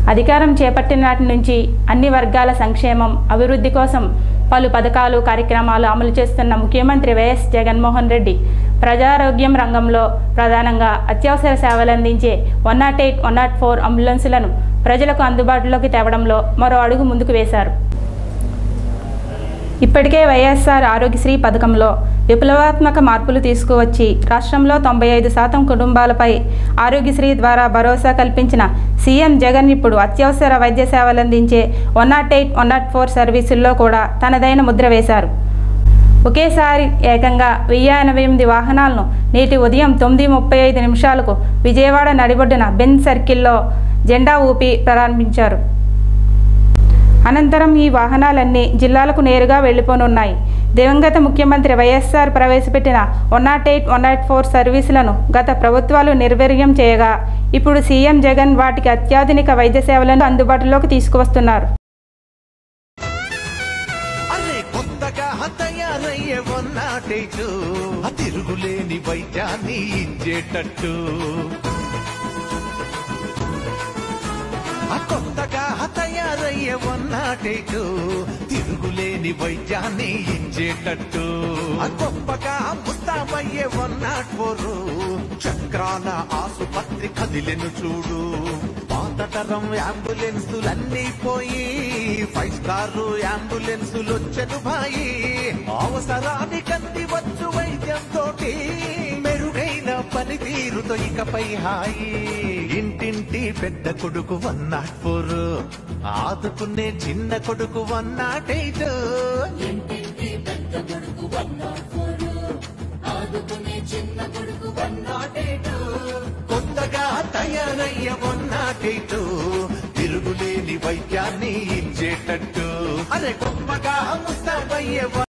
అధికారం చేపట్టిన నాటి నుంచి అన్ని వర్గాల సంక్షేమం అభివృద్ధి కోసం పలు పథకాలు కార్యక్రమాలు అమలు చేస్తున్న ముఖ్యమంత్రి వైఎస్ జగన్మోహన్ రెడ్డి ప్రజారోగ్యం రంగంలో ప్రధానంగా అత్యవసర సేవలు అందించే one nought eight one nought four అంబులెన్సులను ప్రజలకు అందుబాటులోకి తేవడంలో మరో అడుగు ముందుకు వేశారు ఇప్పటికే వైఎస్ఆర్ ఆరోగ్యశ్రీ పథకంలో విప్లవాత్మక మార్పులు తీసుకువచ్చి రాష్ట్రంలో తొంభై ఐదు శాతం కుటుంబాలపై ఆరోగ్యశ్రీ ద్వారా భరోసా కల్పించిన సీఎం జగన్ ఇప్పుడు అత్యవసర వైద్య సేవలు అందించే one nought eight one nought four సర్వీసుల్లో కూడా తనదైన ముద్ర వేశారు ఒకేసారి ఏకంగా వెయ్యి ఎనభై ఎనిమిది వాహనాలను నేటి ఉదయం తొమ్మిది ముప్పై ఐదు నిమిషాలకు విజయవాడ నడిబొడ్డున బెన్ సర్కిల్లో జెండా ఊపి ప్రారంభించారు అనంతరం ఈ వాహనాలన్నీ జిల్లాలకు నేరుగా వెళ్లిపోనున్నాయి దివంగత ముఖ్యమంత్రి వైఎస్ఆర్ ప్రవేశపెట్టిన one nought eight one nought four సర్వీసులను గత ప్రభుత్వాలు నిర్వీర్యం చేయగా ఇప్పుడు సీఎం జగన్ వాటికి అత్యాధునిక వైద్య సేవలను అందుబాటులోకి తీసుకువస్తున్నారు అరే కొత్తగా తయారయ్యే వన్నాటేటు తిరుగులేని వైద్యాన్ని ఇచ్చేటట్టు ఆ కొత్తగా తయారయ్యే వన్నాటేటు తిరుగులేని వైద్యాన్ని ఇచ్చేటట్టు ఆ గొప్పగా ముస్తాబయ్యే వన్నాట్ ఫోరు చక్రాల ఆసుపత్రి కదిలెను చూడు పాత తరం అంబులెన్సులన్నీ పోయి ఫైవ్ స్టార్ అంబులెన్సులు వచ్చను భాయి అవసరానికి అంది వచ్చు వైద్యం తోటి మెరుగైన పనితీరుతో ఇకపై హాయి ఇంటింటి పెద్ద కొడుకు వన్ నాట్ ఫోర్ ఆదుకునే చిన్న కొడుకు వన్ నాట్ ఎయిట్ కొత్తగా తయారయ్య వన్ నాట్ ఎయిట్ తిరుగులేని వైద్యాన్ని ఇచ్చేటట్టు అరే గొప్పగా ముస్తాబయ్యే